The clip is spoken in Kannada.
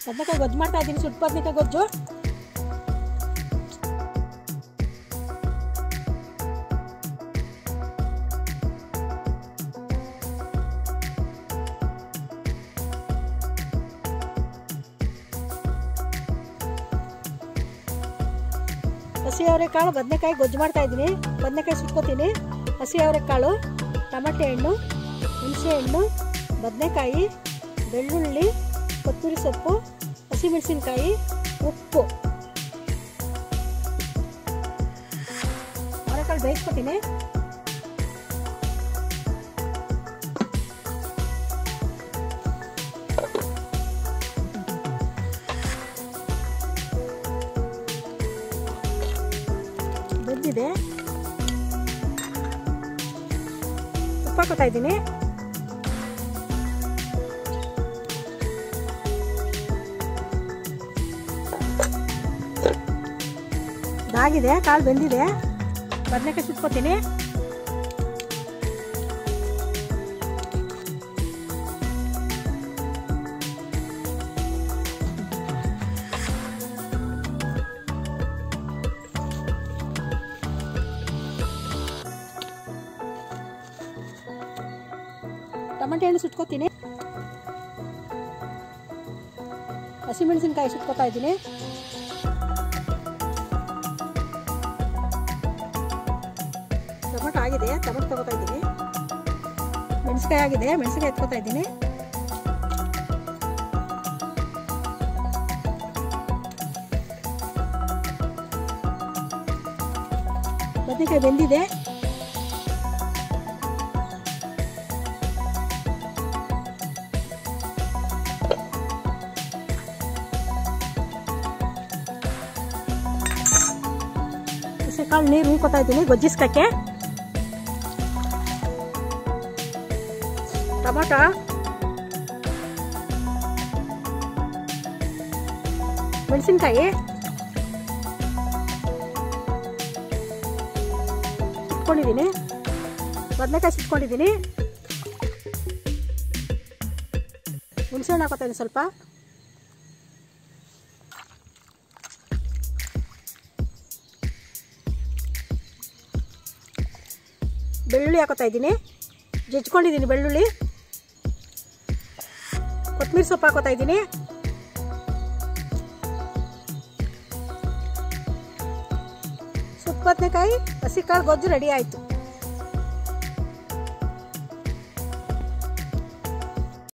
ಬದನೆಕಾಯಿ ಗೊಜ್ಜು ಮಾಡ್ತಾ ಇದ್ದೀನಿ ಸುಟ್ಟು ಬದನೆಕಾಯಿ ಗೊಜ್ಜು ಹಸಿ ಅವರೆಕಾಳು ಬದನೆಕಾಯಿ ಗೊಜ್ಜು ಮಾಡ್ತಾ ಇದ್ದೀನಿ ಬದನೆಕಾಯಿ ಸುಟ್ಕೋತೀನಿ ಹಸಿ ಅವರೆಕಾಳು ಟಮಾಟೆ ಹಣ್ಣು ಹುಣಸೆ ಹಣ್ಣು ಬದನೆಕಾಯಿ ಬೆಳ್ಳುಳ್ಳಿ ಕೊತ್ತಂಬರಿ ಸೊಪ್ಪು ಹಸಿಮೆಣಸಿನ್ಕಾಯಿ ಉಪ್ಪು ಅವರೆಕಾಳು ಬೇಯಿಸ್ಕೊತೀನಿ ಬೆಂದಿದೆ ಉಪ್ಪು ಹಾಕೋತಾ ಇದ್ದೀನಿ ಇದಾಗಿದೆ ಕಾಳು ಬೆಂದಿದೆ ಬದನೆಕಾಯಿ ಸುಟ್ಕೋತೀನಿ ಟಮಾಟೆ ಹಣ್ಣು ಸುಟ್ಕೋತೀನಿ ಹಸಿಮೆಣಸಿನ್ಕಾಯಿ ಸುಟ್ಕೋತಾ ಇದ್ದೀನಿ ಟೊಮೊಟೊ ಆಗಿದೆ ಟೊಮೊಟೊ ತಗೋತಾ ಇದ್ದೀನಿ ಮೆಣಸಿನ್ಕಾಯಿ ಆಗಿದೆ ಮೆಣಸಿನ್ಕಾಯಿ ಎತ್ಕೋತಾ ಇದ್ದೀನಿ ಬದನೆಕಾಯಿ ಬೆಂದಿದೆ ಕಾಳು ನೀರು ಹೂಕೋತಾ ಇದ್ದೀನಿ ಗೊಜ್ಜಿಸ್ಕಕ್ಕೆ ಟೊಮೊಟೊ ಮೆಣಸಿನ್ಕಾಯಿ ಸುಟ್ಕೊಂಡಿದ್ದೀನಿ ಬದನೆಕಾಯಿ ಸುಟ್ಕೊಂಡಿದ್ದೀನಿ ಹುಣಸೆಹಣ್ಣು ಹಾಕೋತಾ ಇದ್ದೀನಿ ಸ್ವಲ್ಪ ಬೆಳ್ಳುಳ್ಳಿ ಹಾಕೋತಾ ಇದ್ದೀನಿ ಜಜ್ಕೊಂಡಿದ್ದೀನಿ ಬೆಳ್ಳುಳ್ಳಿ ಕೊತ್ತಂಬರಿ ಸೊಪ್ಪು ಹಾಕೋತಾ ಇದ್ದೀನಿ ಸುತ್ತ ಬದನೆಕಾಯಿ ಹಸಿ ಕಾಳು ಗೊಜ್ಜು ರೆಡಿ ಆಯಿತು